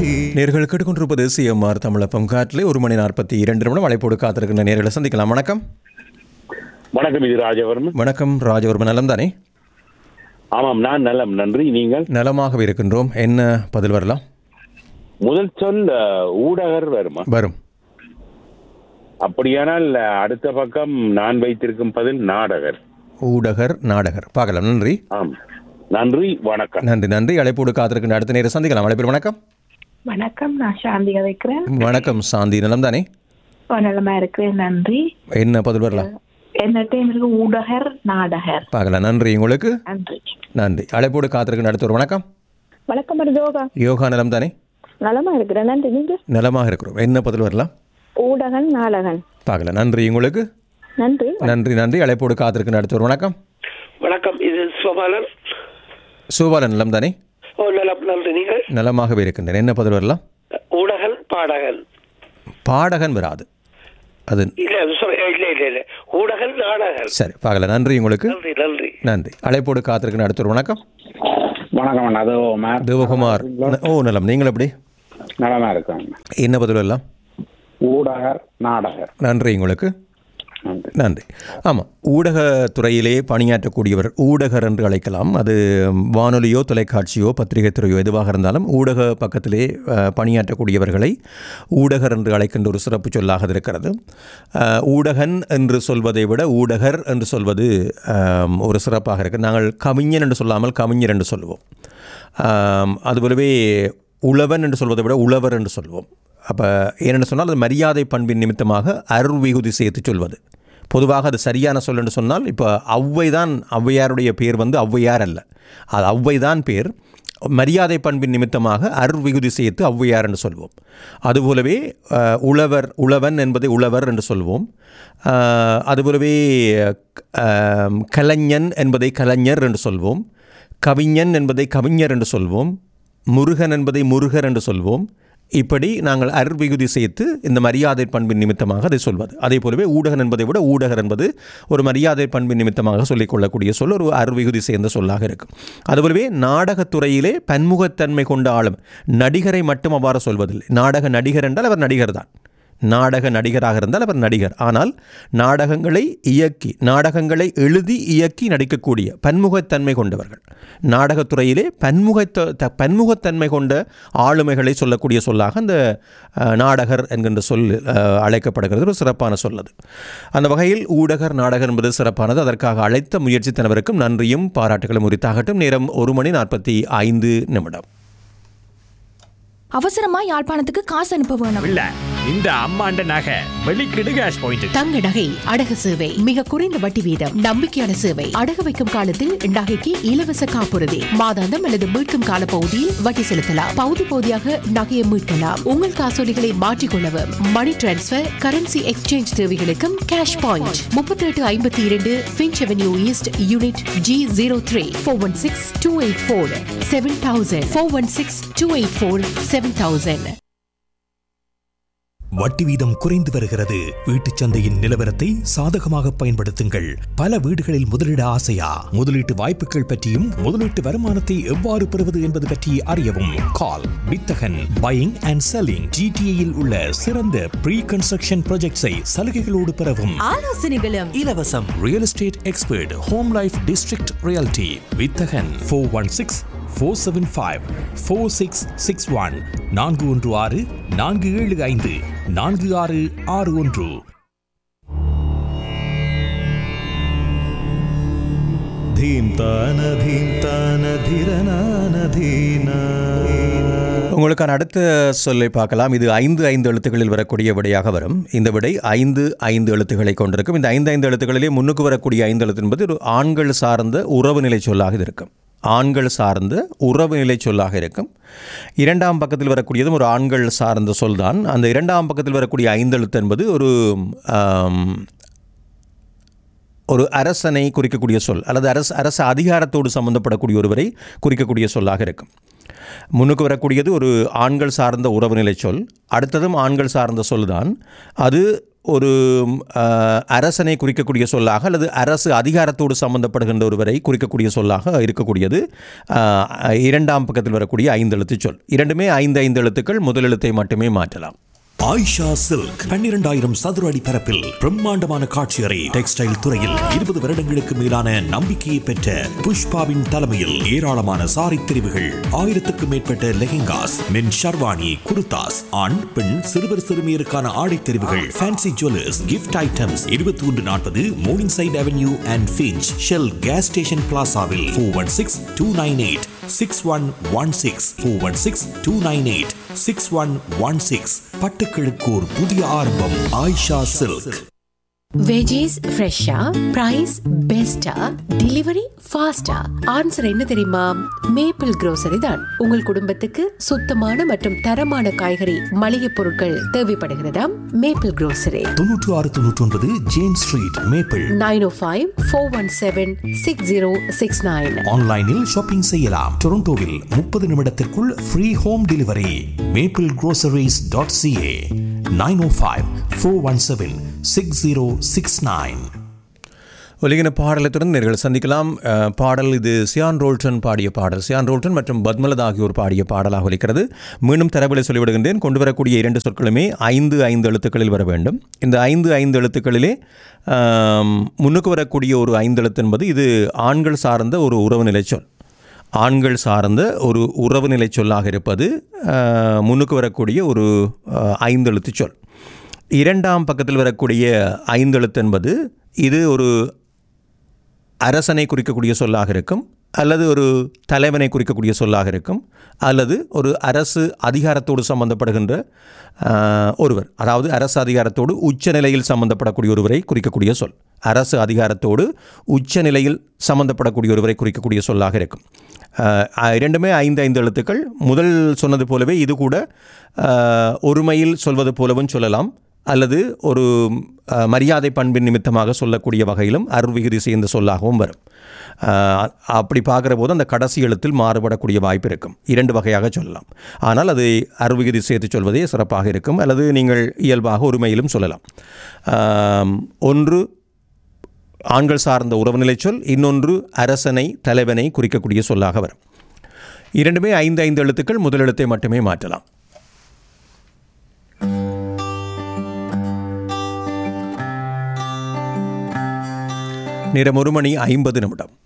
நேர்கள் கேட்டுக்கொண்டிருப்பது சிஎம்ஆர் தமிழப்பம் காட்டிலே ஒரு மணி நாற்பத்தி இரண்டு நிமிடம் அழைப்போடு காத்திருக்கின்ற நேர்களை சந்திக்கலாம் வணக்கம் வணக்கம் இது ராஜவர்மன் வணக்கம் ராஜவர்மன் நலம் தானே ஆமாம் நான் நலம் நன்றி நீங்கள் நலமாகவே இருக்கின்றோம் என்ன பதில் வரலாம் முதல் சொல் அஹ், ஊடகர் வருமா வரும் அப்படியானால் அஹ், அடுத்த பக்கம் நான் வைத்திருக்கும் பதில் நாடகர் ஊடகர் நாடகர் பார்க்கலாம் நன்றி ஆம் நன்றி வணக்கம் நன்றி நன்றி அழைப்போடு காத்திருக்கின்ற அடுத்த நேரம் சந்திக்கலாம் அழைப்பில் வணக்கம் வணக்கம் நான் சாந்தி கதைக்கிறேன் வணக்கம் சாந்தி நலம் தானே நலமா இருக்கிறேன் நன்றி என்ன பதில் வரலாம் என்ன டைம் இருக்கு ஊடகர் நாடகர் பார்க்கலாம் நன்றி உங்களுக்கு நன்றி நன்றி அழைப்போடு காத்திருக்கின்ற அடுத்த ஒரு வணக்கம் வணக்கம் யோகா யோகா நலம் தானே நலமா இருக்கிறேன் நன்றி நீங்க நலமாக இருக்கிறோம் என்ன பதில் வரலாம் ஊடகன் நாடகன் பார்க்கலாம் நன்றி உங்களுக்கு நன்றி நன்றி நன்றி அழைப்போடு காத்திருக்கின்ற அடுத்த ஒரு வணக்கம் வணக்கம் இது சிவபாலன் சூபாலன் நலம் தானே ஓ நலம் நன்றி நீங்கள் நலமாகவே இருக்கின்றன என்ன பதில் வரலாம் ஊடகன் பாடகன் பாடகன் வராது அது இல்ல அது sorry, இல்ல இல்ல இல்ல ஊடகன் நாடகன் சரி பார்க்கல நன்றி உங்களுக்கு நன்றி நன்றி நன்றி அழைப்போடு காத்திருக்கிற அடுத்த ஒரு வணக்கம் வணக்கம் அது ஓமார் தேவகுமார் ஓ நலம் நீங்கள் எப்படி நலமா இருக்கேன் என்ன பதில் வரலாம் ஊடகர் நாடகர் நன்றி உங்களுக்கு நன்றி நன்றி ஆமாம் ஊடகத்துறையிலே பணியாற்றக்கூடியவர் ஊடகர் என்று அழைக்கலாம் அது வானொலியோ தொலைக்காட்சியோ பத்திரிகை துறையோ எதுவாக இருந்தாலும் ஊடக பக்கத்திலே அஹ், பணியாற்றக்கூடியவர்களை ஊடகர் என்று அழைக்கின்ற ஒரு சிறப்பு சொல்லாக அது இருக்கிறது அஹ், ஊடகன் என்று சொல்வதை விட ஊடகர் என்று சொல்வது அஹ், ஒரு சிறப்பாக இருக்குது நாங்கள் கவிஞன் என்று சொல்லாமல் கவிஞர் என்று சொல்லுவோம் ஆம், அதுபோலவே உழவன் என்று சொல்வதை விட உழவர் என்று சொல்வோம் அப்போ ஏனென்று சொன்னால் அது மரியாதை பண்பின் நிமித்தமாக அருள்விகுதி சேர்த்து சொல்வது பொதுவாக அது சரியான சொல் என்று சொன்னால் இப்போ ஔவை தான் ஔவையாருடைய பேர் வந்து ஔவையார் அல்ல அது ஔவை தான் பேர் மரியாதை பண்பின் நிமித்தமாக அருள்விகுதி சேர்த்து ஔவையார் என்று சொல்வோம் அதுபோலவே அஹ், உழவர் உழவன் என்பதை உழவர் என்று சொல்வோம் அஹ், அதுபோலவே அஹ், கலைஞன் என்பதை கலைஞர் என்று சொல்வோம் கவிஞன் என்பதை கவிஞர் என்று சொல்வோம் முருகன் என்பதை முருகர் என்று சொல்வோம் இப்படி நாங்கள் அருள்விகுதி சேர்த்து இந்த மரியாதை பண்பின் நிமித்தமாக அதை சொல்வது அதே போலவே ஊடகன் என்பதை விட ஊடகர் என்பது ஒரு மரியாதை பண்பின் நிமித்தமாக சொல்லிக்கொள்ளக்கூடிய சொல் ஒரு அருள்விகுதி சேர்ந்த சொல்லாக இருக்கும் அதுபோலவே நாடகத்துறையிலே பன்முகத்தன்மை கொண்ட ஆளும் நடிகரை மட்டும் அவ்வாறு சொல்வதில்லை நாடக நடிகர் என்றால் அவர் நடிகர் தான் நாடக நடிகராக இருந்தால் அவர் நடிகர் ஆனால் நாடகங்களை இயக்கி நாடகங்களை எழுதி இயக்கி நடிக்கக்கூடிய பன்முகத்தன்மை கொண்டவர்கள் நாடகத்துறையிலே பன்முகத்த த- பன்முகத்தன்மை கொண்ட ஆளுமைகளை சொல்லக்கூடிய சொல்லாக அந்த அஹ், நாடகர் என்கின்ற சொல் அஹ், அழைக்கப்படுகிறது ஒரு சிறப்பான சொல் அது அந்த வகையில் ஊடகர் நாடகர் என்பது சிறப்பானது அதற்காக அழைத்த முயற்சித்தனவருக்கும் நன்றியும் பாராட்டுகளும் உரித்தாகட்டும் நேரம் ஒரு மணி நாற்பத்தி ஐந்து நிமிடம் அவசரமா யாழ்ப்பாணத்துக்கு காசு அனுப்ப வேணும் இல்ல இந்த அம்மாண்ட நகை வெளிக்கிடு கேஷ் பாயிண்ட் தங்க நகை அடகு சேவை மிக குறைந்த வட்டி வீதம் நம்பிக்கையான சேவை அடகு வைக்கும் காலத்தில் நகைக்கு இலவச காப்புறுதி மாதாந்தம் அல்லது மீட்கும் கால பகுதியில் வட்டி செலுத்தலாம் பகுதி பகுதியாக நகையை மீட்கலாம் உங்கள் காசோலிகளை மாற்றிக்கொள்ளவும் மணி டிரான்ஸ்பர் கரன்சி எக்ஸ்சேஞ்ச் தேவைகளுக்கும் கேஷ் பாயிண்ட் முப்பத்தி எட்டு ஐம்பத்தி இரண்டு Finch Avenue East unit G zero three four one six two eight four seven thousand four one six two eight four seven thousand வட்டி வீதம் குறைந்து வருகிறது வீட்டுச் சந்தையின் நிலவரத்தை சாதகமாக பயன்படுத்துங்கள் பல வீடுகளில் முதலீட ஆசையா முதலீட்டு வாய்ப்புகள் பற்றியும் முதலீட்டு வருமானத்தை எவ்வாறு பெறுவது என்பது பற்றி அறியவும் கால் வித்தகன் பையிங் அண்ட் செல்லிங் ஜிடிஏயில் உள்ள சிறந்த ப்ரீ கன்ஸ்ட்ரக்ஷன் ப்ராஜெக்ட்ஸை சலுகைகளோடு பெறவும் ஆலோசனைகளும் இலவசம் real estate expert home life district reality வித்தகன் four one six four seven five four six six one நான்கு ஒன்று ஆறு நான்கு ஏழு ஐந்து நான்கு ஆறு ஆறு ஒன்று உங்களுக்கான அடுத்த சொல்லை பார்க்கலாம் இது ஐந்து ஐந்து எழுத்துக்களில் வரக்கூடிய விடையாக வரும் இந்த விடை ஐந்து ஐந்து எழுத்துக்களை கொண்டிருக்கும் இந்த ஐந்து ஐந்து எழுத்துக்களிலே முன்னுக்கு வரக்கூடிய ஐந்து எழுத்து என்பது ஒரு ஆண்கள் சார்ந்த உறவு நிலை சொல்லாக இது இருக்கும் ஆண்கள் சார்ந்த உறவு நிலை சொல்லாக இருக்கும் இரண்டாம் பக்கத்தில் வரக்கூடியதும் ஒரு ஆண்கள் சார்ந்த சொல்தான் அந்த இரண்டாம் பக்கத்தில் வரக்கூடிய ஐந்து எழுத்து என்பது ஒரு ஆம், ஒரு அரசனை குறிக்கக்கூடிய சொல் அல்லது அரசு அரசு அதிகாரத்தோடு சம்பந்தப்படக்கூடிய ஒருவரை குறிக்கக்கூடிய சொல்லாக இருக்கும் முன்னுக்கு வரக்கூடியது ஒரு ஆண்கள் சார்ந்த உறவுநிலை சொல் அடுத்ததும் ஆண்கள் சார்ந்த சொல் தான் அது ஒரு அஹ், அரசனை குறிக்கக்கூடிய சொல்லாக அல்லது அரசு அதிகாரத்தோடு சம்பந்தப்படுகின்ற ஒருவரை குறிக்கக்கூடிய சொல்லாக இருக்கக்கூடியது அஹ், இரண்டாம் பக்கத்தில் வரக்கூடிய ஐந்து எழுத்து சொல் இரண்டுமே ஐந்து ஐந்து எழுத்துக்கள் முதல் எழுத்தை மட்டுமே மாற்றலாம் ஆயிஷா சில்க் பன்னிரண்டாயிரம் சதுர அடி பரப்பில் பிரம்மாண்டமான காட்சியறை டெக்ஸ்டைல் துறையில் இருபது வருடங்களுக்கு மேலான நம்பிக்கையை பெற்ற புஷ்பாவின் தலைமையில் ஏராளமான சாரி தெரிவுகள் ஆயிரத்துக்கும் மேற்பட்ட லெஹெங்காஸ் மென் ஷர்வானி குர்தாஸ் ஆண் பெண் சிறுவர் சிறுமியருக்கான ஆடை தெரிவுகள் ஃபேன்சி ஜுவல்லர்ஸ் கிஃப்ட் ஐட்டம்ஸ் இருபத்தி ஒன்று நாற்பது Morningside Avenue and Finch Shell gas station பிளாசாவில் four one six two nine eight six one one six four one six two nine eight six one one six பட்டுக்கிழக்கு ஒரு புதிய ஆரம்பம் Ayesha silk veggies ஃப்ரெஷ்ஷா price பெஸ்டா delivery ஃபாஸ்டா answer என்ன தெரியுமா மேப்பிள் grocery தான் உங்கள் குடும்பத்துக்கு சுத்தமான மற்றும் தரமான காய்கறி மளிகை பொருட்கள் தேவைப்படுகிறதா மேப்பிள் grocery தொன்னூற்று ஆறு தொன்னூற்றி ஒன்பது James Street Maple nine O five four one seven six zero six nine ஆன்லைனில் ஷாப்பிங் செய்யலாம் டொரண்டோவில் முப்பது நிமிடத்திற்குள் free home delivery Maple groceries.ca dot CA nine O five four one seven six zero six nine ஒலிகின பாடலத்துடன் நேர்கள் சந்திக்கலாம் அஹ், பாடல் இது சியான் ரோல்டன் பாடிய பாடல் சியான் ரோல்டன் மற்றும் பத்மலத் ஆகியோர் பாடிய பாடலாக ஒலிக்கிறது மீண்டும் தரவிலை சொல்லிவிடுகின்றேன் கொண்டு வரக்கூடிய இரண்டு சொற்களுமே ஐந்து ஐந்து எழுத்துக்களில் வர வேண்டும் இந்த ஐந்து ஐந்து எழுத்துக்களிலே ஆம், முன்னுக்கு வரக்கூடிய ஒரு ஐந்து எழுத்து என்பது இது ஆண்கள் சார்ந்த ஒரு உறவு நிலை சொல் ஆண்கள் சார்ந்த ஒரு உறவு நிலை சொல்லாக இருப்பது அஹ், முன்னுக்கு வரக்கூடிய ஒரு அஹ், ஐந்தெழுத்து சொல் இரண்டாம் பக்கத்தில் வரக்கூடிய ஐந்தெழுத்து என்பது இது ஒரு அரசனை குறிக்கக்கூடிய சொல்லாக இருக்கும் அல்லது ஒரு தலைவனை குறிக்கக்கூடிய சொல்லாக இருக்கும் அல்லது ஒரு அரசு அதிகாரத்தோடு சம்பந்தப்படுகின்ற ஆஹ், ஒருவர் அதாவது அரசு அதிகாரத்தோடு உச்ச நிலையில் சம்பந்தப்படக்கூடிய ஒருவரை குறிக்கக்கூடிய சொல் அரசு அதிகாரத்தோடு உச்ச நிலையில் சம்பந்தப்படக்கூடிய ஒருவரை குறிக்கக்கூடிய சொல்லாக இருக்கும் ஆஹ், இரண்டுமே ஐந்து ஐந்து எழுத்துக்கள் முதல் சொன்னது போலவே இது கூட ஆஹ், ஒருமையில் சொல்வது போலவும் சொல்லலாம் அல்லது ஒரு அஹ், மரியாதை பண்பின் நிமித்தமாக சொல்லக்கூடிய வகையிலும் அருள்விகுதி சேர்ந்த சொல்லாகவும் வரும் அஹ், அப்படி பார்க்குற போது அந்த கடைசி எழுத்தில் மாறுபடக்கூடிய வாய்ப்பு இருக்கும் இரண்டு வகையாக சொல்லலாம் ஆனால் அது அருள்விகுதி சேர்த்து சொல்வதே சிறப்பாக இருக்கும் அல்லது நீங்கள் இயல்பாக ஒருமையிலும் சொல்லலாம் ஆம், ஒன்று ஆண்கள் சார்ந்த உறவுநிலை சொல் இன்னொன்று அரசனை தலைவனை குறிக்கக்கூடிய சொல்லாக வரும் இரண்டுமே ஐந்து ஐந்து எழுத்துக்கள் முதல் எழுத்தை மட்டுமே மாற்றலாம் நேரம் ஒரு மணி ஐம்பது நிமிடம்